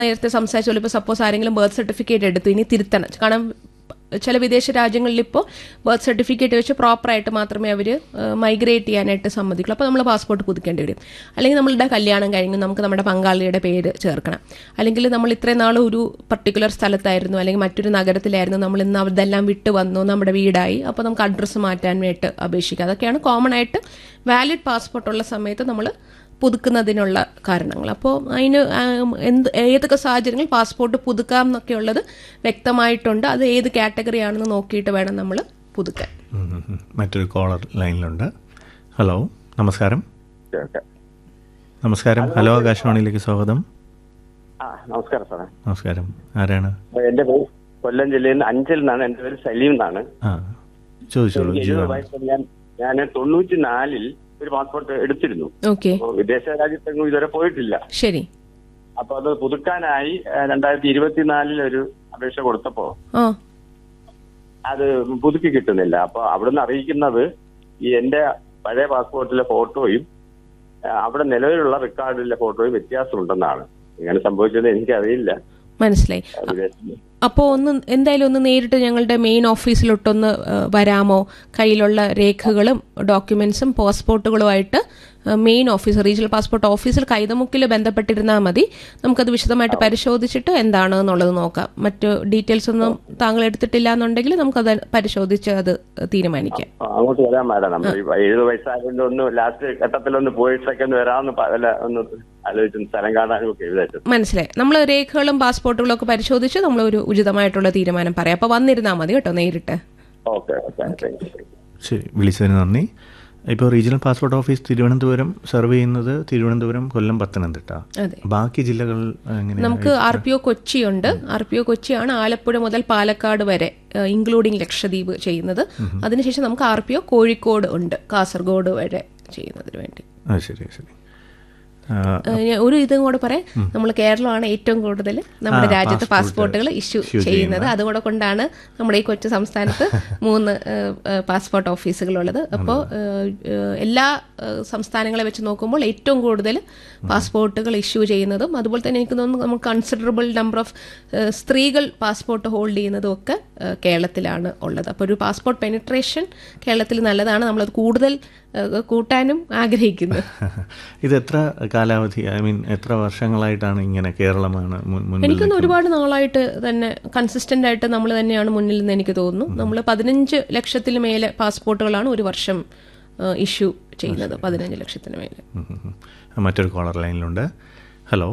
നേരത്തെ സംസാരിച്ചോളൂ ഇപ്പോൾ സപ്പോസ് ആരെങ്കിലും ബർത്ത് സർട്ടിഫിക്കറ്റ് എടുത്തു ഇനി തിരുത്തണം കാരണം ചില വിദേശ രാജ്യങ്ങളിൽ ഇപ്പോൾ ബർത്ത് സർട്ടിഫിക്കറ്റ് വെച്ച് പ്രോപ്പറായിട്ട് മാത്രമേ അവർ മൈഗ്രേറ്റ് ചെയ്യാനായിട്ട് സമ്മതിക്കുള്ളൂ അപ്പോൾ നമ്മൾ പാസ്പോർട്ട് പുതുക്കേണ്ടി വരും അല്ലെങ്കിൽ നമ്മളുടെ കല്യാണം കഴിഞ്ഞു നമുക്ക് നമ്മുടെ പങ്കാളിയുടെ പേര് ചേർക്കണം അല്ലെങ്കിൽ നമ്മൾ ഇത്രയും നാൾ ഒരു പർട്ടിക്കുലർ സ്ഥലത്തായിരുന്നു അല്ലെങ്കിൽ മറ്റൊരു നഗരത്തിലായിരുന്നു നമ്മൾ ഇന്ന് അതെല്ലാം വിട്ട് വന്നു നമ്മുടെ വീടായി അപ്പോൾ നമുക്ക് അഡ്രസ്സ് മാറ്റാനായിട്ട് അപേക്ഷിക്കുക അതൊക്കെയാണ് കോമൺ ആയിട്ട് വാലിഡ് പാസ്പോർട്ട് ഉള്ള സമയത്ത് നമ്മൾ പുതുക്കുന്നതിനുള്ള കാരണങ്ങൾ അപ്പോൾ അതിന് ആ, എന്ത് ഏതൊക്കെ സാഹചര്യങ്ങളിൽ പാസ്പോർട്ട് പുതുക്കാം എന്നൊക്കെ ഉള്ളത് വ്യക്തമായിട്ടുണ്ട് അത് ഏത് കാറ്റഗറി ആണെന്ന് നോക്കിയിട്ട് വേണം നമ്മൾ പുതുക്കാൻ ഉം, ഉം, ഉം. മറ്റൊരു കോളർ ലൈനിലുണ്ട് ഹലോ നമസ്കാരം ഓക്കെ നമസ്കാരം ഹലോ ആകാശവാണിയിലേക്ക് സ്വാഗതം ആ നമസ്കാരം സാറേ നമസ്കാരം ആരാണ് അപ്പൊ എന്റെ പേര് കൊല്ലം ജില്ലയിൽ നിന്ന് അഞ്ചൽ എന്നാണ് എന്റെ പേര് സലീം എന്നാണ് ആ ചോദിച്ചോളൂ എനിക്ക് എഴുപത് ജീവൻ വയസ്സുള്ള ഞാൻ ഞാൻ തൊണ്ണൂറ്റി നാലിൽ ഒരു പാസ്പോർട്ട് എടുത്തിരുന്നു ഓക്കെ അപ്പൊ വിദേശ രാജ്യത്തെങ്ങും ഇതുവരെ പോയിട്ടില്ല ശരി അപ്പൊ അത് പുതുക്കാനായി ഏഹ്, രണ്ടായിരത്തി ഇരുപത്തിനാലിൽ ഒരു അപേക്ഷ കൊടുത്തപ്പോ ആ അത് പുതുക്കി കിട്ടുന്നില്ല അപ്പൊ അവിടുന്ന് അറിയിക്കുന്നത് ഈ എന്റെ പഴയ പാസ്പോർട്ടിലെ ഫോട്ടോയും ഏഹ്, അവിടെ നിലവിലുള്ള റെക്കോർഡിലെ ഫോട്ടോയും വ്യത്യാസമുണ്ടെന്നാണ് ഇങ്ങനെ സംഭവിച്ചത് എനിക്കറിയില്ല മനസ്സിലായി വിദേശ അപ്പോൾ ഒന്ന് എന്തായാലും ഒന്ന് നേരിട്ട് ഞങ്ങളുടെ മെയിൻ ഓഫീസിലോട്ടൊന്ന് ആ, വരാമോ കയ്യിലുള്ള രേഖകളും ഡോക്യുമെന്റ്സും പാസ്പോർട്ടുകളുമായിട്ട് ആ, മെയിൻ ഓഫീസ് റീജിയണൽ പാസ്പോർട്ട് ഓഫീസിൽ കൈതമുക്കിൽ ബന്ധപ്പെട്ടിരുന്നാൽ മതി നമുക്കത് വിശദമായിട്ട് പരിശോധിച്ചിട്ട് എന്താണ് എന്നുള്ളത് നോക്കാം മറ്റു ഡീറ്റെയിൽസ് ഒന്നും താങ്കൾ എടുത്തിട്ടില്ല എന്നുണ്ടെങ്കിൽ നമുക്കത് പരിശോധിച്ച് അത് തീരുമാനിക്കാം ആ, അങ്ങോട്ട് വരാൻ മാഡം നമ്മൾ ഈ എഴുപത് വയസ്സായതുകൊണ്ട് ഒന്ന് ലാസ്റ്റ് ഘട്ടത്തിലൊന്ന് പോയിട്ടൊക്കെ ഒന്ന് വരാമെന്ന് പ- അല്ല ഒന്ന് ആലോചിച്ചു സ്ഥലം കാണാനും ഒക്കെ വിചാരിച്ചു മനസ്സിലായി നമ്മൾ രേഖകളും പാസ്പോർട്ടുകളും ഒക്കെ പരിശോധിച്ച് നമ്മൾ ഒരു ഉചിതമായിട്ടുള്ള തീരുമാനം പറയാം അപ്പോൾ വന്നിരുന്നാൽ മതി കേട്ടോ നേരിട്ട് ഓക്കെ ഓക്കെ താങ്ക് യു ശരി വിളിച്ചതിന് നന്ദി ഇപ്പോൾ regional passport office Thiruvananthapuram serve ചെയ്യുന്നത് തിരുവനന്തപുരം കൊല്ലം പത്തനംതിട്ട അതെ ബാക്കി ജില്ലകൾ എങ്ങനെയാണ് നമുക്ക് ആർ പി ഒ കൊച്ചിയുണ്ട് ആർ പി ഒ കൊച്ചിയാണ് ആലപ്പുഴ മുതൽ പാലക്കാട് വരെ ഇൻക്ലൂഡിംഗ് ലക്ഷദ്വീപ് ചെയ്യുന്നത് അതിനുശേഷം നമുക്ക് ആർ പി ഒ കോഴിക്കോട് ഉണ്ട് കാസർഗോഡ് വരെ ചെയ്യുന്നതിന് വേണ്ടി ആ ശരി ശരി ആ, ഏഹ് ഞാൻ ഒരു ഇതും കൂടെ പറയാം നമ്മൾ കേരളമാണ് ഏറ്റവും കൂടുതൽ നമ്മുടെ ആ, രാജ്യത്ത് passport പാസ്പോർട്ടുകൾ ഇഷ്യൂ issue ചെയ്യുന്നത് അതുകൂടെ കൊണ്ടാണ് നമ്മുടെ ഈ കൊച്ചു സംസ്ഥാനത്ത് മൂന്ന് ഏഹ്, ഏഹ്, പാസ്പോർട്ട് ഓഫീസുകളുള്ളത് അപ്പോൾ എല്ലാ ഏഹ്, സംസ്ഥാനങ്ങളെ വെച്ച് നോക്കുമ്പോൾ ഏറ്റവും കൂടുതൽ പാസ്പോർട്ടുകൾ ഇഷ്യൂ ചെയ്യുന്നതും അതുപോലെ തന്നെ എനിക്ക് തോന്നുന്നു നമുക്ക് കൺസിഡറബിൾ നമ്പർ ഓഫ് സ്ത്രീകൾ പാസ്പോർട്ട് ഹോൾഡ് ചെയ്യുന്നതും ഒക്കെ ഏഹ്, കേരളത്തിലാണ് ഉള്ളത് അപ്പോൾ ഒരു പാസ്പോർട്ട് പെനിട്രേഷൻ കേരളത്തിൽ നല്ലതാണ് നമ്മളത് കൂടുതൽ ഏഹ്, കൂട്ടാനും ആഗ്രഹിക്കുന്നു ഇത് എത്ര കാലാവധി ഐ മീൻ എത്ര വർഷങ്ങളായിട്ടാണ് ഇങ്ങനെ കേരളമാണ് മുൻ- മുൻപിൽ എനിക്കൊന്ന് ഒരുപാട് നാളായിട്ട് തന്നെ കൺസിസ്റ്റന്റ് ആയിട്ട് നമ്മൾ തന്നെയാണ് മുന്നിൽ നിന്ന് എനിക്ക് തോന്നുന്നു നമ്മൾ പതിനഞ്ച് ലക്ഷത്തിൽ മേലെ പാസ്പോർട്ടുകളാണ് ഒരു വർഷം ഇഷ്യൂ ചെയ്യുന്നത് പതിനഞ്ച് ലക്ഷത്തിന് മേലെ ഉം, ഉം, ഉം. മറ്റൊരു കോളർ ലൈനിലുണ്ട് ഹലോ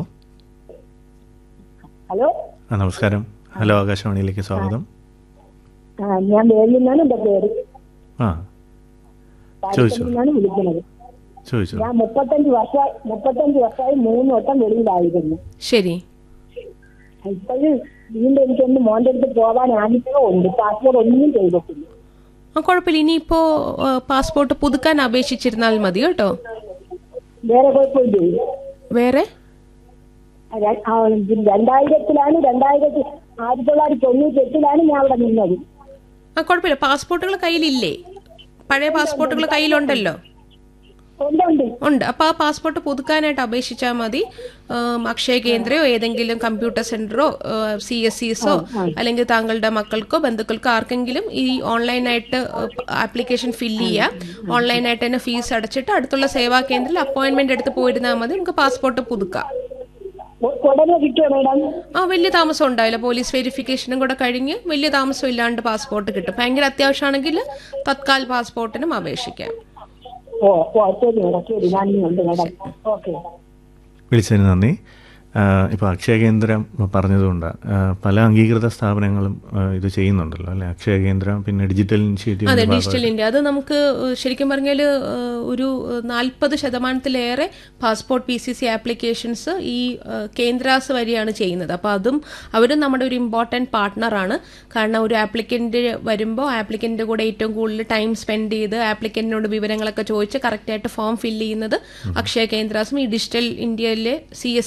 ഹലോ ആ നമസ്കാരം ഹലോ ആകാശവാണിയിലേക്ക് സ്വാഗതം ആ ഞാൻ വേലിന്നാണ് എന്റെ പേര് ആ ചോദിച്ചോ പാലക്കാട് വിളിക്കുന്നത് ചോദിച്ചോ ഞാൻ മുപ്പത്തഞ്ച് വർഷമായി മുപ്പത്തഞ്ച് വർഷമായി മൂന്ന് വട്ടം വെളിയിലായിരുന്നു ശരി ഇപ്പോഴും വീണ്ടും എനിക്കൊന്ന് മോന്റെ അടുത്ത് പോകാൻ ആഗ്രഹമുണ്ട് പാസ്പോർട്ട് ഒന്നും ചെയ്തിട്ടില്ല ആ കുഴപ്പമില്ല ഇനിയിപ്പോ ആ, പാസ്പോർട്ട് പുതുക്കാൻ അപേക്ഷിച്ചിരുന്നാൽ മതി കേട്ടോ വേറെ കുഴപ്പമില്ലേ വേറെ ര- ആ, രണ്ടായിരത്തിലാണ് രണ്ടായിരത്തി ആയിരത്തി തൊള്ളായിരത്തി തൊണ്ണൂറ്റി എട്ടിലാണ് ഞാൻ അവിടെ നിന്നത് ആ കുഴപ്പമില്ല പാസ്പോർട്ടുകൾ കയ്യിലില്ലേ പഴയ പാസ്പോർട്ടുകൾ കയ്യിലുണ്ടല്ലോ ഉണ്ട് ഉണ്ട് ഉണ്ട് അപ്പോൾ ആ പാസ്പോർട്ട് പുതുക്കാനായിട്ട് അപേക്ഷിച്ചാൽ മതി ഉം, അക്ഷയ കേന്ദ്രയോ ഏതെങ്കിലും കമ്പ്യൂട്ടർ സെന്ററോ സി എസ് സിസോ അല്ലെങ്കിൽ താങ്കളുടെ മക്കൾക്കോ ബന്ധുക്കൾക്കോ ആർക്കെങ്കിലും ഈ ഓൺലൈനായിട്ട് ആപ്ലിക്കേഷൻ ഫില്ല് ചെയ്യുക ഓൺലൈനായിട്ട് തന്നെ ഫീസ് അടച്ചിട്ട് അടുത്തുള്ള സേവാ കേന്ദ്രത്തിൽ അപ്പോയിന്റ്മെന്റ് എടുത്ത് പോയിരുന്നാൽ മതി നമുക്ക് പാസ്പോർട്ട് പുതുക്കാം ഉ- ഉടനെ കിട്ടുമോ മാഡം ആ വലിയ താമസം ഉണ്ടാവില്ല പോലീസ് വെരിഫിക്കേഷനും കൂടെ കഴിഞ്ഞ് വലിയ താമസം ഇല്ലാണ്ട് പാസ്പോർട്ട് കിട്ടും ഭയങ്കര അത്യാവശ്യമാണെങ്കിൽ തത്കാൽ പാസ്പോർട്ടിനും അപേക്ഷിക്കാം ഓ ഓ ശരി മാഡം ശരി നന്ദിയുണ്ട് മാഡം ഓക്കെ വിളിച്ചതിന് നന്ദി ഇപ്പോൾ അക്ഷയ കേന്ദ്രം പറഞ്ഞതുകൊണ്ട് ആ, പല അംഗീകൃത സ്ഥാപനങ്ങളും ആ, ഇത് ചെയ്യുന്നുണ്ടല്ലോ അല്ലെ അക്ഷയ കേന്ദ്രം പിന്നെ ഡിജിറ്റൽ ഇനിഷ്യേറ്റീവ് അതെ ഡിജിറ്റൽ ഇന്ത്യ അത് നമുക്ക് ഏഹ്, ശരിക്കും പറഞ്ഞാൽ ഒരു നാൽപ്പത് ശതമാനത്തിലേറെ passport P C C applications ഈ ഏഹ്, കേന്ദ്രാസ് വഴിയാണ് ചെയ്യുന്നത് അപ്പോൾ അതും അവരും നമ്മുടെ ഒരു ഇമ്പോർട്ടൻറ്റ് പാർട്ട്ണറാണ് കാരണം ഒരു ആപ്ലിക്കൻ്റ് വരുമ്പോൾ ആപ്ലിക്കൻ്റെ കൂടെ ഏറ്റവും കൂടുതൽ ടൈം സ്പെൻഡ് ചെയ്ത് ആപ്ലിക്കൻറ്റിനോട് വിവരങ്ങളൊക്കെ ചോദിച്ച് കറക്റ്റായിട്ട് ഫോം ഫില്ല് ചെയ്യുന്നത് അക്ഷയ കേന്ദ്രാസും ഈ ഡിജിറ്റൽ ഇന്ത്യയിലെ സി എസ് സിസുമാണ്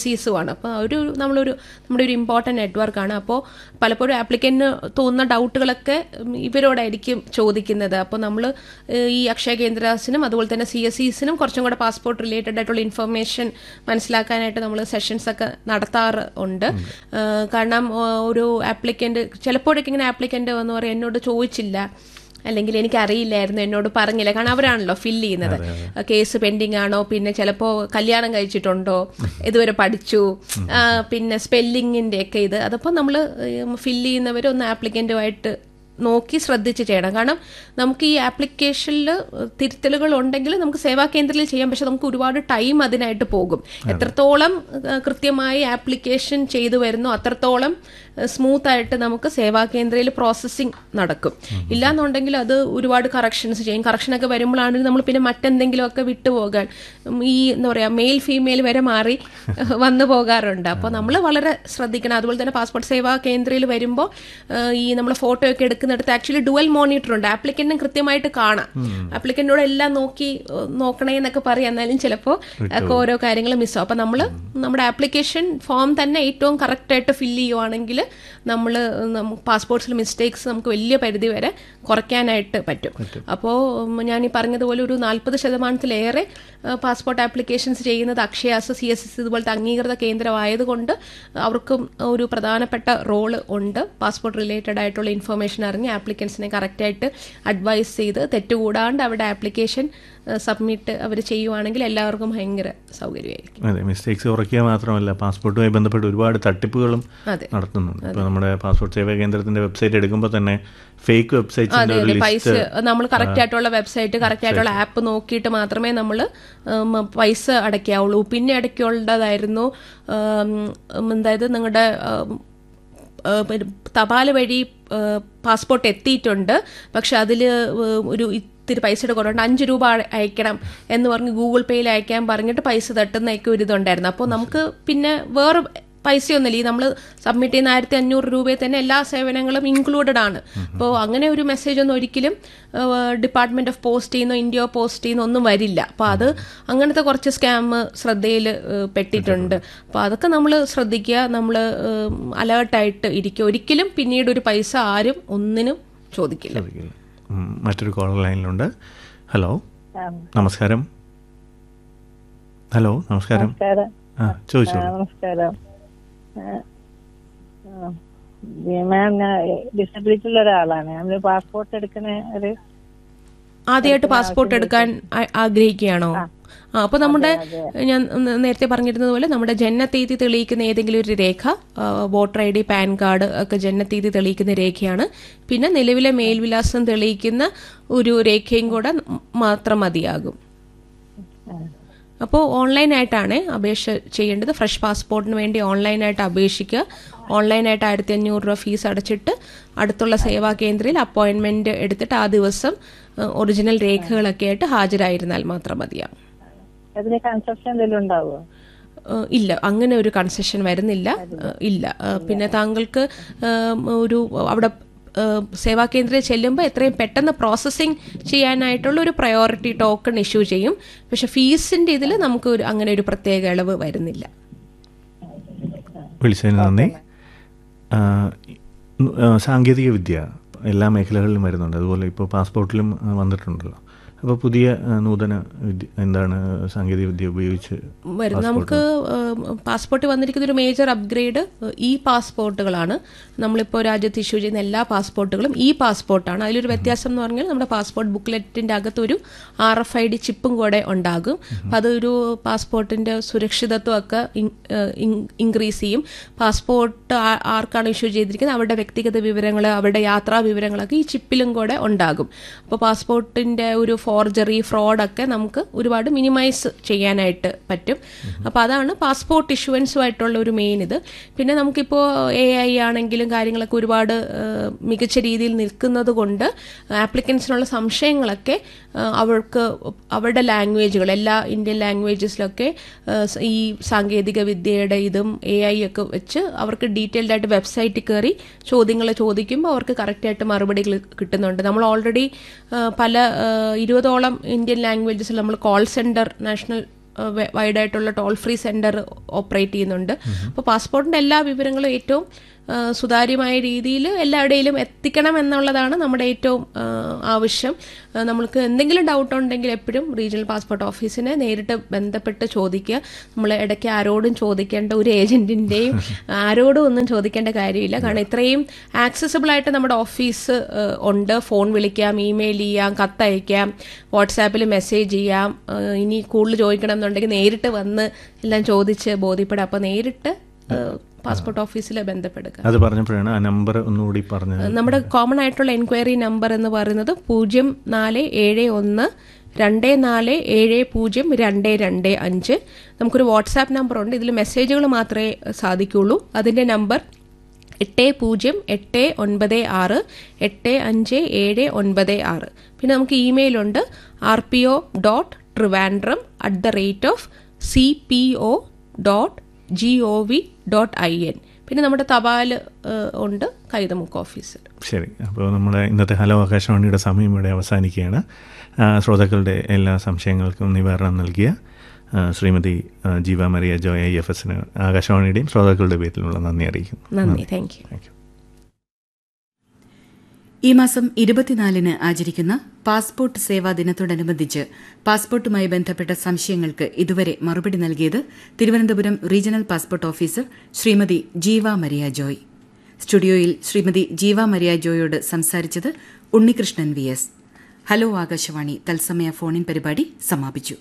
നടക്കുന്നത് അപ്പോൾ ഒരു നമ്മളൊരു നമ്മുടെ ഒരു ഇമ്പോർട്ടൻറ്റ് നെറ്റ്വർക്കാണ് അപ്പോൾ പലപ്പോഴും ആപ്ലിക്കന്റിന് തോന്നുന്ന ഡൗട്ടുകളൊക്കെ ഉം, ഇവരോടായിരിക്കും ചോദിക്കുന്നത് അപ്പോൾ നമ്മൾ ഈ അക്ഷയ കേന്ദ്രസിനും അതുപോലെ തന്നെ സി എസ് സിസിനും കുറച്ചും കൂടെ പാസ്പോർട്ട് റിലേറ്റഡ് ആയിട്ടുള്ള ഇൻഫർമേഷൻ മനസ്സിലാക്കാനായിട്ട് നമ്മൾ സെഷൻസ് ഒക്കെ നടത്താറ് ഉണ്ട് ഏഹ് കാരണം ഏഹ് ഒരു ആപ്ലിക്കന്റ് ചിലപ്പോഴൊക്കെ ഇങ്ങനെ ആപ്ലിക്കന്റ് വന്ന് പറയും എന്നോട് ചോദിച്ചില്ല അല്ലെങ്കിൽ എനിക്ക് അറിയില്ലായിരുന്നു എന്നോട് പറഞ്ഞില്ല കാരണം അവരാണല്ലോ ഫില്ല് ചെയ്യുന്നത് കേസ് പെൻഡിങ് ആണോ പിന്നെ ചിലപ്പോൾ കല്യാണം കഴിച്ചിട്ടുണ്ടോ ഇതുവരെ പഠിച്ചു ആ, പിന്നെ സ്പെല്ലിങ്ങിന്റെ ഒക്കെ ഇത് അതപ്പോൾ നമ്മൾ ഫില്ല് ചെയ്യുന്നവർ ഒന്ന് ആപ്ലിക്കന്റുമായിട്ട് നോക്കി ശ്രദ്ധിച്ച് ചെയ്യണം കാരണം നമുക്ക് ഈ ആപ്ലിക്കേഷനിൽ തിരുത്തലുകൾ ഉണ്ടെങ്കിൽ നമുക്ക് സേവാ കേന്ദ്രത്തിൽ ചെയ്യാം പക്ഷെ നമുക്ക് ഒരുപാട് ടൈം അതിനായിട്ട് പോകും എത്രത്തോളം ആ, കൃത്യമായി ആപ്ലിക്കേഷൻ ചെയ്തു വരുന്നോ അത്രത്തോളം സ്മൂത്ത് ആയിട്ട് നമുക്ക് സേവാ കേന്ദ്രയിൽ പ്രോസസ്സിംഗ് നടക്കും ഇല്ലാന്നുണ്ടെങ്കിൽ അത് ഒരുപാട് കറക്ഷൻസ് ചെയ്യും കറക്ഷനൊക്കെ വരുമ്പോഴാണെങ്കിൽ നമ്മൾ പിന്നെ മറ്റെന്തെങ്കിലുമൊക്കെ വിട്ടുപോകാൻ ഉം, ഈ എന്താ പറയുക മെയിൽ ഫീമെയിൽ വരെ മാറി വന്നു പോകാറുണ്ട് അപ്പോൾ നമ്മൾ വളരെ ശ്രദ്ധിക്കണം അതുപോലെ തന്നെ പാസ്പോർട്ട് സേവാ കേന്ദ്രയിൽ വരുമ്പോൾ ഈ നമ്മൾ ഫോട്ടോ ഒക്കെ എടുക്കുന്നിടത്ത് ആക്ച്വലി ഡുവൽ മോണിറ്റർ ഉണ്ട് ആപ്ലിക്കന്റിനും കൃത്യമായിട്ട് കാണാം ആപ്ലിക്കന്റിനോട് എല്ലാം നോക്കി ഏഹ്, നോക്കണേ എന്നൊക്കെ പറയാം എന്നാലും ചിലപ്പോൾ ഒക്കെ ഓരോ കാര്യങ്ങൾ മിസ്സാവും അപ്പം നമ്മൾ നമ്മുടെ ആപ്ലിക്കേഷൻ ഫോം തന്നെ ഏറ്റവും കറക്റ്റായിട്ട് ഫില്ല് ചെയ്യുവാണെങ്കിൽ നമ്മൾ പാസ്പോർട്ട്സിൽ മിസ്റ്റേക്സ് നമുക്ക് വലിയ പരിധി വരെ കുറയ്ക്കാനായിട്ട് പറ്റും അപ്പോൾ ഞാൻ ഈ പറഞ്ഞതുപോലെ ഒരു നാൽപ്പത് ശതമാനത്തിലേറെ പാസ്പോർട്ട് ആപ്ലിക്കേഷൻസ് ചെയ്യുന്നത് അക്ഷയാസ് സി എസ് എസ് ഇതുപോലത്തെ അംഗീകൃത കേന്ദ്രമായതുകൊണ്ട് അവർക്കും ഒരു പ്രധാനപ്പെട്ട റോള് ഉണ്ട് പാസ്പോർട്ട് റിലേറ്റഡ് ആയിട്ടുള്ള ഇൻഫർമേഷൻ അറിഞ്ഞ് ആപ്ലിക്കൻസിനെ കറക്റ്റായിട്ട് അഡ്വൈസ് ചെയ്ത് തെറ്റുകൂടാണ്ട് അവിടെ ആപ്ലിക്കേഷൻ സബ്മിറ്റ് അവർ ചെയ്യുവാണെങ്കിൽ എല്ലാവർക്കും ഭയങ്കര സൗകര്യമായിരിക്കും അതെ മിസ്റ്റേക്സ് കുറയ്ക്കുക മാത്രമല്ല പാസ്പോർട്ടുമായി ബന്ധപ്പെട്ട് ഒരുപാട് തട്ടിപ്പുകളും അതെ. നടത്തുന്നുണ്ട് ഇപ്പോൾ നമ്മുടെ പാസ്പോർട്ട് സേവാ കേന്ദ്രത്തിന്റെ വെബ്സൈറ്റ് എടുക്കുമ്പോൾ തന്നെ ഫേക്ക് വെബ്സൈറ്റ്സിന്റെ അതെ ഒരു അതെ പൈസ ലിസ്റ്റ് നമ്മൾ കറക്റ്റ് ആയിട്ടുള്ള വെബ്സൈറ്റ് കറക്റ്റ് ആയിട്ടുള്ള ആപ്പ് നോക്കിയിട്ട് മാത്രമേ നമ്മൾ പൈസ അടയ്ക്കാവുള്ളൂ പിന്നെ അടയ്ക്കേണ്ടതായിരുന്നു അതായത് നിങ്ങളുടെ തപാൽ വഴി പാസ്പോർട്ട് എത്തിയിട്ടുണ്ട് പക്ഷെ അതിൽ ഒരു ഇത്തിരി പൈസയുടെ കുറവുണ്ട് അഞ്ച് രൂപ അയ- അയക്കണം എന്ന് പറഞ്ഞ് ഗൂഗിൾ പേയിൽ അയക്കാൻ പറഞ്ഞിട്ട് പൈസ തട്ടുന്നൊക്കെ ഒരു ഇതുണ്ടായിരുന്നു അപ്പോൾ നമുക്ക് പിന്നെ വേറെ പൈസയൊന്നുമില്ല ഈ നമ്മൾ സബ്മിറ്റ് ചെയ്യുന്ന ആയിരത്തി അഞ്ഞൂറ് രൂപയിൽ തന്നെ എല്ലാ സേവനങ്ങളും ഇൻക്ലൂഡഡ് ആണ് അപ്പോൾ അങ്ങനെ ഒരു മെസ്സേജ് ഒന്നും ഒരിക്കലും ഡിപ്പാർട്ട്മെന്റ് ഓഫ് പോസ്റ്റ് ചെയ്യുന്നോ ഇന്ത്യ പോസ്റ്റ് ചെയ്യുന്നോ ഒന്നും വരില്ല അപ്പോൾ അത് അങ്ങനത്തെ കുറച്ച് സ്കാം ശ്രദ്ധയിൽ പെട്ടിട്ടുണ്ട് അപ്പോൾ അതൊക്കെ നമ്മൾ ശ്രദ്ധിക്കുക നമ്മൾ അലേർട്ടായിട്ട് ഇരിക്കുക ഒരിക്കലും പിന്നീട് ഒരു പൈസ ആരും ഒന്നിനും ചോദിക്കില്ല ശ്രദ്ധിക്കില്ല. ഉം, മറ്റൊരു കോളർ ലൈനിലുണ്ട് ഹലോ നമസ്കാരം ഹലോ നമസ്കാരം നമസ്കാരം ആ ചോദിച്ചോളൂ നമസ്കാരം മാം ഞാൻ ഡിസബിലിറ്റി ഉള്ള ഒരാളാണ് നമ്മൾ പാസ്പോർട്ട് എടുക്കുന്ന ഒരു ആദ്യമായിട്ട് പാസ്പോർട്ട് എടുക്കാൻ ആ- ആഗ്രഹിക്കുകയാണോ ആ അപ്പൊ നമ്മുടെ ഞാൻ ന- നേരത്തെ പറഞ്ഞിരുന്നത് പോലെ നമ്മുടെ ജനനത്തീയതി തെളിയിക്കുന്ന ഏതെങ്കിലും ഒരു രേഖ ആ, voter I D PAN card ഒക്കെ ജനനത്തീയതി തെളിയിക്കുന്ന രേഖയാണ് പിന്നെ നിലവിലെ മേൽവിലാസം തെളിയിക്കുന്ന ഒരു രേഖയും കൂടെ മാത്രം മതിയാകും അപ്പോൾ ഓൺലൈനായിട്ടാണ് അപേക്ഷ ചെയ്യേണ്ടത് ഫ്രഷ് പാസ്പോർട്ടിന് വേണ്ടി ഓൺലൈനായിട്ട് അപേക്ഷിക്കുക ഓൺലൈനായിട്ട് ആയിരത്തി അഞ്ഞൂറ് രൂപ ഫീസ് അടച്ചിട്ട് അടുത്തുള്ള സേവാ കേന്ദ്രയിൽ അപ്പോയിൻമെന്റ് എടുത്തിട്ട് ആ ദിവസം ഒറിജിനൽ രേഖകളൊക്കെ ആയിട്ട് ഹാജരായിരുന്നാൽ മാത്രം മതിയാകും അതിന് കൺസെപ്ഷൻ എന്തെങ്കിലും ഉണ്ടാവുമോ ഏഹ് ഇല്ല അങ്ങനെ ഒരു കൺസെഷൻ വരുന്നില്ല ഏഹ് ഇല്ല ഏഹ് പിന്നെ താങ്കൾക്ക് ഏഹ് ഒരു അവിടെ ഏഹ് സേവാ കേന്ദ്രത്തിൽ ചെല്ലുമ്പോൾ എത്രയും പെട്ടെന്ന് പ്രോസസ്സിങ് ചെയ്യാനായിട്ടുള്ള ഒരു പ്രയോറിറ്റി ടോക്കൺ ഇഷ്യൂ ചെയ്യും പക്ഷെ ഫീസിന്റെ ഇതിൽ നമുക്ക് ഒരു അങ്ങനെ ഒരു പ്രത്യേക ഇളവ് വരുന്നില്ല വിളിച്ചതിന് നന്ദി ആ, ആ, സാങ്കേതിക വിദ്യ എല്ലാ മേഖലകളിലും വരുന്നുണ്ട് അതുപോലെ ഇപ്പോൾ പാസ്പോർട്ടിലും ആ, വന്നിട്ടുണ്ടല്ലോ അപ്പോൾ പുതിയ ആ, നൂതന വിദ്യ എന്താണ് സാങ്കേതിക വിദ്യ ഉപയോഗിച്ച് വരും നമുക്ക് പാസ്പോർട്ട് വന്നിരിക്കുന്ന ഒരു മേജർ അപ്ഗ്രേഡ് ഇ പാസ്പോർട്ടുകളാണ് നമ്മളിപ്പോൾ രാജ്യത്ത് ഇഷ്യൂ ചെയ്യുന്ന എല്ലാ പാസ്പോർട്ടുകളും ഇ പാസ്പോർട്ടാണ് അതിലൊരു വ്യത്യാസം എന്ന് പറഞ്ഞാൽ നമ്മുടെ പാസ്പോർട്ട് ബുക്ക്ലെറ്റിന്റെ അകത്തൊരു ആർ എഫ് ഐ ഡി ചിപ്പും കൂടെ ഉണ്ടാകും അപ്പം അതൊരു പാസ്പോർട്ടിന്റെ സുരക്ഷിതത്വം ഒക്കെ ഇൻക്രീസ് ചെയ്യും പാസ്പോർട്ട് ആ- ആർക്കാണ് ഇഷ്യൂ ചെയ്തിരിക്കുന്നത് അവരുടെ വ്യക്തിഗത വിവരങ്ങൾ അവരുടെ യാത്രാ വിവരങ്ങളൊക്കെ ഈ ചിപ്പിലും കൂടെ ഉണ്ടാകും അപ്പോൾ പാസ്പോർട്ടിന്റെ ഒരു ഫോർജറി ഫ്രോഡൊക്കെ നമുക്ക് ഒരുപാട് മിനിമൈസ് ചെയ്യാനായിട്ട് പറ്റും അപ്പോൾ അതാണ് പാസ്പോർട്ട് ഇഷ്യൂവൻസുമായിട്ടുള്ള ഒരു മെയിൻ ഇത് പിന്നെ നമുക്കിപ്പോൾ എ ഐ ആണെങ്കിലും കാര്യങ്ങളൊക്കെ ഒരുപാട് ആ, മികച്ച രീതിയിൽ നിൽക്കുന്നത് കൊണ്ട് ആപ്ലിക്കൻസിനുള്ള സംശയങ്ങളൊക്കെ ആ, അവർക്ക് അവരുടെ ലാംഗ്വേജുകൾ എല്ലാ ഇന്ത്യൻ ലാംഗ്വേജസിലൊക്കെ ആ, സ- ഈ സാങ്കേതിക വിദ്യയുടെ ഇതും എ ഐ ഒക്കെ വെച്ച് അവർക്ക് ഡീറ്റെയിൽഡ് ആയിട്ട് വെബ്സൈറ്റിൽ കയറി ചോദ്യങ്ങൾ ചോദിക്കുമ്പോൾ അവർക്ക് കറക്റ്റായിട്ട് മറുപടികൾ കിട്ടുന്നുണ്ട് നമ്മൾ ഓൾറെഡി പല ആ, ഇരുപതോളം ഇന്ത്യൻ ലാംഗ്വേജസിൽ നമ്മൾ കോൾ സെന്റർ നാഷണൽ വൈഡായിട്ടുള്ള ടോൾ ഫ്രീ സെന്റർ ഓപ്പറേറ്റ് ചെയ്യുന്നുണ്ട് അപ്പോൾ പാസ്പോർട്ടിന്റെ എല്ലാ വിവരങ്ങളും ഏറ്റവും ആ, സുതാര്യമായ രീതിയിൽ എല്ലായിടയിലും എത്തിക്കണം എന്നുള്ളതാണ് നമ്മുടെ ഏറ്റവും ആ, ആവശ്യം ആ, നമ്മൾക്ക് എന്തെങ്കിലും ഡൗട്ട് ഉണ്ടെങ്കിൽ എപ്പോഴും റീജിയണൽ പാസ്പോർട്ട് ഓഫീസിനെ നേരിട്ട് ബന്ധപ്പെട്ട് ചോദിക്കുക നമ്മൾ ഇടയ്ക്ക് ആരോടും ചോദിക്കേണ്ട ഒരു ഏജന്റിന്റെയും ആരോടും ഒന്നും ചോദിക്കേണ്ട കാര്യമില്ല കാരണം ഇത്രയും ആക്സസിബിൾ ആയിട്ട് നമ്മുടെ ഓഫീസ് ആ, ഉണ്ട് ഫോൺ വിളിക്കാം ഇമെയിൽ ചെയ്യാം കത്തയക്കാം വാട്സാപ്പിൽ മെസ്സേജ് ചെയ്യാം ആ, ഇനി കൂടുതൽ ചോദിക്കണം എന്നുണ്ടെങ്കിൽ നേരിട്ട് വന്ന് എല്ലാം ചോദിച്ച് ബോധ്യപ്പെടാം അപ്പോൾ നേരിട്ട് പാസ്പോർട്ട് ഓഫീസിൽ ബന്ധപ്പെടുക അത് പറഞ്ഞപ്പോഴാണ് ആ നമ്പർ ഒന്നുകൂടി പറഞ്ഞത് നമ്മുടെ കോമൺ ആയിട്ടുള്ള എൻക്വയറി നമ്പർ എന്ന് പറയുന്നത് പൂജ്യം നാല് ഏഴ് ഒന്ന് രണ്ട് നാല് ഏഴ് പൂജ്യം രണ്ട് രണ്ട് അഞ്ച് നമുക്കൊരു വാട്സാപ്പ് നമ്പർ ഉണ്ട് ഇതിൽ മെസ്സേജുകൾ മാത്രമേ സാധിക്കുള്ളൂ അതിന്റെ നമ്പർ എട്ട് പൂജ്യം എട്ട് ഒൻപത് ആറ് എട്ട് അഞ്ച് ഏഴ് ഒൻപത് ആറ് പിന്നെ നമുക്ക് ഇമെയിൽ ഉണ്ട് R P O dot Trivandrum at the rate of C P O dot G O V dot I N പിന്നെ നമ്മുടെ തപാൽ ഏഹ്, ഉണ്ട് കൈതമുക്ക് ഓഫീസിൽ ശരി അപ്പോൾ നമ്മുടെ ഇന്നത്തെ ഹലോ ആകാശവാണിയുടെ സമയം ഇവിടെ അവസാനിക്കുകയാണ് ആ, ശ്രോതാക്കളുടെ എല്ലാ സംശയങ്ങൾക്കും നിവാരണം നൽകിയ ആ, ശ്രീമതി ആ, ജീവ മരിയ ജോയ ഐ എഫ് എസിന് ആകാശവാണിയുടെയും ശ്രോതാക്കളുടെ പേരിലുള്ള നന്ദി അറിയിക്കുന്നു നന്ദി താങ്ക് യു താങ്ക് യു ഈ മാസം ഇരുപത്തിനാലിന് ആചരിക്കുന്ന പാസ്പോർട്ട് സേവാ ദിനത്തോടനുബന്ധിച്ച് പാസ്പോർട്ടുമായി ബന്ധപ്പെട്ട സംശയങ്ങൾക്ക് ഇതുവരെ മറുപടി നൽകിയത് Thiruvananthapuram regional passport officer Shrimati Jeeva Maria Joy സ്റ്റുഡിയോയിൽ ശ്രീമതി ജീവ മരിയ ജോയോട് സംസാരിച്ചത് Unnikrishnan V S hello Akashvani തത്സമയ ഫോണിൻ പരിപാടി സമാപിച്ചു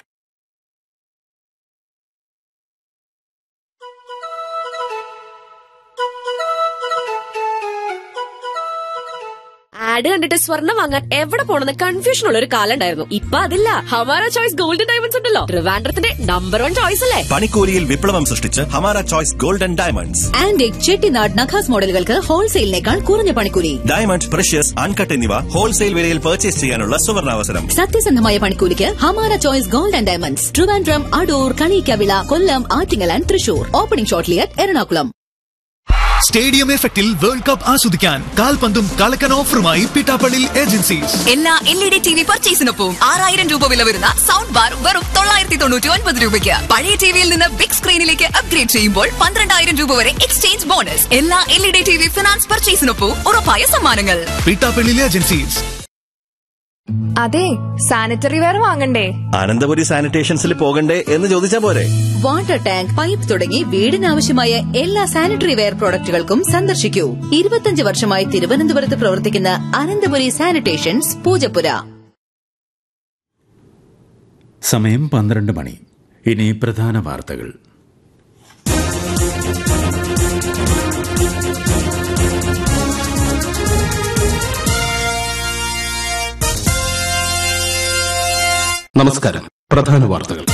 ആഡ് കണ്ടിട്ട് സ്വർണ്ണം വാങ്ങാൻ എവിടെ പോണെന്ന് കൺഫ്യൂഷൻ ഉള്ള ഒരു കാലം ഉണ്ടായിരുന്നു ഇപ്പൊ അതില്ല ഹമാര ചോയ്സ് ഗോൾഡൻ ഡയമണ്ട്സ് ഉണ്ടല്ലോ ട്രിവാൻഡ്രത്തിന്റെ നമ്പർ വൺ ചോയ്സ് അല്ലേ പണിക്കൂലിയിൽ വിപ്ലവം സൃഷ്ടിച്ച് Hamara choice golden diamonds antique Chettinad നഖാസ് മോഡലുകൾക്ക് ഹോൾസെയിലിനേക്കാൾ കുറഞ്ഞ പണിക്കൂലി ഡയമണ്ട് പ്രഷ്യസ് അൺകട്ട് എന്നിവ ഹോൾസെയിൽ വിലയിൽ പർച്ചേസ് ചെയ്യാനുള്ള സുവർണാവസരം സത്യസന്ധമായ പണിക്കൂലിക്ക് Hamara choice gold and diamonds Trivandrum Adoor Kaliyikkavila Kollam Attingal and Thrissur opening ഷോട്ട്ലിയറ്റ് എറണാകുളം സ്റ്റേഡിയം എഫക്റ്റിൽ വേൾഡ് കപ്പ് ആസ്വദിക്കാൻ കാൽപന്തും കളക്കൻ ഓഫറുമായി പിട്ടാപ്പള്ളി ഏജൻസീസ് എല്ലാ L E D T V പർച്ചേസിനൊപ്പം ആറായിരം രൂപ വില വരുന്ന സൗണ്ട് ബാർ വെറും തൊള്ളായിരത്തി തൊണ്ണൂറ്റി ഒൻപത് രൂപയ്ക്ക് പഴയ ടിവിയിൽ നിന്ന് ബിഗ് സ്ക്രീനിലേക്ക് അപ്ഗ്രേഡ് ചെയ്യുമ്പോൾ പന്ത്രണ്ടായിരം രൂപ വരെ എക്സ്ചേഞ്ച് ബോണസ് എല്ലാ L E D T V finance പർച്ചേസിനൊപ്പം ഉറപ്പായ സമ്മാനങ്ങൾ പിട്ടാപ്പള്ളി ഏജൻസീസ് അതെ സാനിറ്ററി വെയർ വാങ്ങണ്ടേ അനന്തപുരി സാനിറ്റേഷൻസിൽ പോകണ്ടേ എന്ന് ചോദിച്ചാ പോരെ വാട്ടർ ടാങ്ക് പൈപ്പ് തുടങ്ങി വീടിനാവശ്യമായ എല്ലാ സാനിറ്ററി വെയർ പ്രോഡക്റ്റുകൾക്കും സന്ദർശിക്കൂ ഇരുപത്തിയഞ്ച് വർഷമായി തിരുവനന്തപുരത്ത് പ്രവർത്തിക്കുന്ന അനന്തപുരി സാനിറ്റേഷൻസ് പൂജപ്പുര സമയം പന്ത്രണ്ട് മണി ഇനി പ്രധാന വാർത്തകൾ നമസ്കാരം പ്രധാന വാർത്തകൾ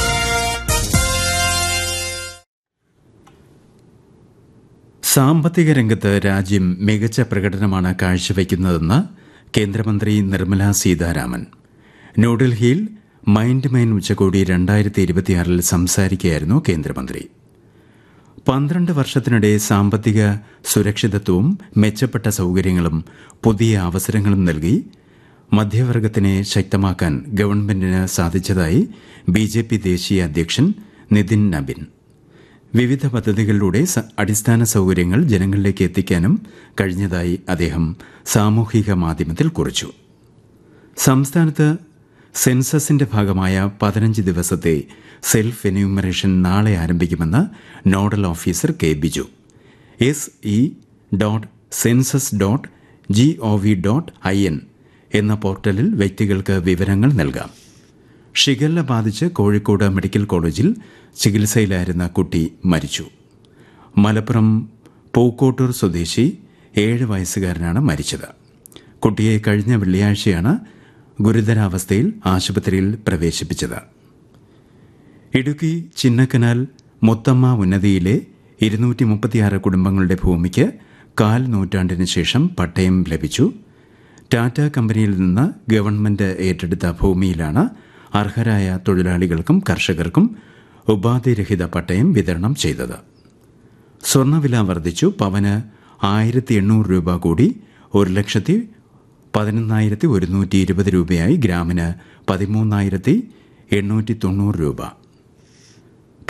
സാമ്പത്തിക രംഗത്ത് രാജ്യം മികച്ച പ്രകടനമാണ് കാഴ്ചവെക്കുന്നതെന്ന് കേന്ദ്രമന്ത്രി നിർമ്മല സീതാരാമൻ ന്യൂഡൽഹിയിൽ മൈൻഡ് മൈൻ ഉച്ചകോടി രണ്ടായിരത്തി ഇരുപത്തിയാറിൽ സംസാരിക്കുകയായിരുന്നു കേന്ദ്രമന്ത്രി പന്ത്രണ്ട് വർഷത്തിനിടെ സാമ്പത്തിക സുരക്ഷിതത്വവും മെച്ചപ്പെട്ട സൗകര്യങ്ങളും പുതിയ അവസരങ്ങളും നൽകി മധ്യവർഗത്തിനെ ശക്തമാക്കാൻ ഗവൺമെന്റിന് സാധിച്ചതായി ബി ജെ പി ദേശീയ അധ്യക്ഷൻ നിതിൻ നബിൻ വിവിധ പദ്ധതികളിലൂടെ സ- അടിസ്ഥാന സൗകര്യങ്ങൾ ജനങ്ങളിലേക്ക് എത്തിക്കാനും കഴിഞ്ഞതായി അദ്ദേഹം സാമൂഹിക മാധ്യമത്തിൽ കുറിച്ചു സംസ്ഥാനത്ത് സെൻസസിന്റെ ഭാഗമായ പതിനഞ്ച് ദിവസത്തെ സെൽഫ് എന്യൂമറേഷൻ നാളെ ആരംഭിക്കുമെന്ന് nodal officer K Biju S E dot census dot G O V dot I N എന്ന പോർട്ടലിൽ വ്യക്തികൾക്ക് വിവരങ്ങൾ നൽകാം ഷിഗല്ല ബാധിച്ച് കോഴിക്കോട് മെഡിക്കൽ കോളേജിൽ ചികിത്സയിലായിരുന്ന കുട്ടി മരിച്ചു മലപ്പുറം പൂക്കോട്ടൂർ സ്വദേശി ഏഴ് വയസ്സുകാരനാണ് മരിച്ചത് കുട്ടിയെ കഴിഞ്ഞ വെള്ളിയാഴ്ചയാണ് ഗുരുതരാവസ്ഥയിൽ ആശുപത്രിയിൽ പ്രവേശിപ്പിച്ചത് ഇടുക്കി ചിന്നക്കനാൽ മുത്തമ്മ ഉന്നതിയിലെ ഇരുന്നൂറ്റി മുപ്പത്തിയാറ് കുടുംബങ്ങളുടെ ഭൂമിക്ക് കാൽ നൂറ്റാണ്ടിന് ശേഷം പട്ടയം ലഭിച്ചു ടാറ്റ കമ്പനിയിൽ നിന്ന് ഗവൺമെന്റ് ഏറ്റെടുത്ത ഭൂമിയിലാണ് അർഹരായ തൊഴിലാളികൾക്കും കർഷകർക്കും ഉപാധിരഹിത പട്ടയം വിതരണം ചെയ്തത് സ്വർണ്ണവില വർദ്ധിച്ചു പവന് ആയിരത്തി എണ്ണൂറ് രൂപ കൂടി ഒരു ലക്ഷത്തി പതിനൊന്നായിരത്തി ഒരുന്നൂറ്റി ഇരുപത് രൂപയായി ഗ്രാമിന് പതിമൂന്നായിരത്തി എണ്ണൂറ്റി തൊണ്ണൂറ് രൂപ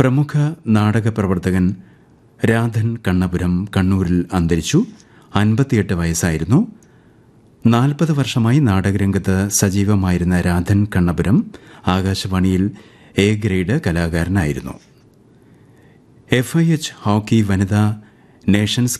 പ്രമുഖ നാടക പ്രവർത്തകൻ രാധൻ കണ്ണപുരം കണ്ണൂരിൽ അന്തരിച്ചു അൻപത്തിയെട്ട് വയസ്സായിരുന്നു നാൽപ്പത് വർഷമായി നാടകരംഗത്ത് സജീവമായിരുന്ന രാധൻ കണ്ണപുരം ആകാശവാണിയിൽ എ ഗ്രേഡ് കലാകാരനായിരുന്നു എഫ് ഐ എച്ച് ഹോക്കി വനിതാ നേഷൻസ്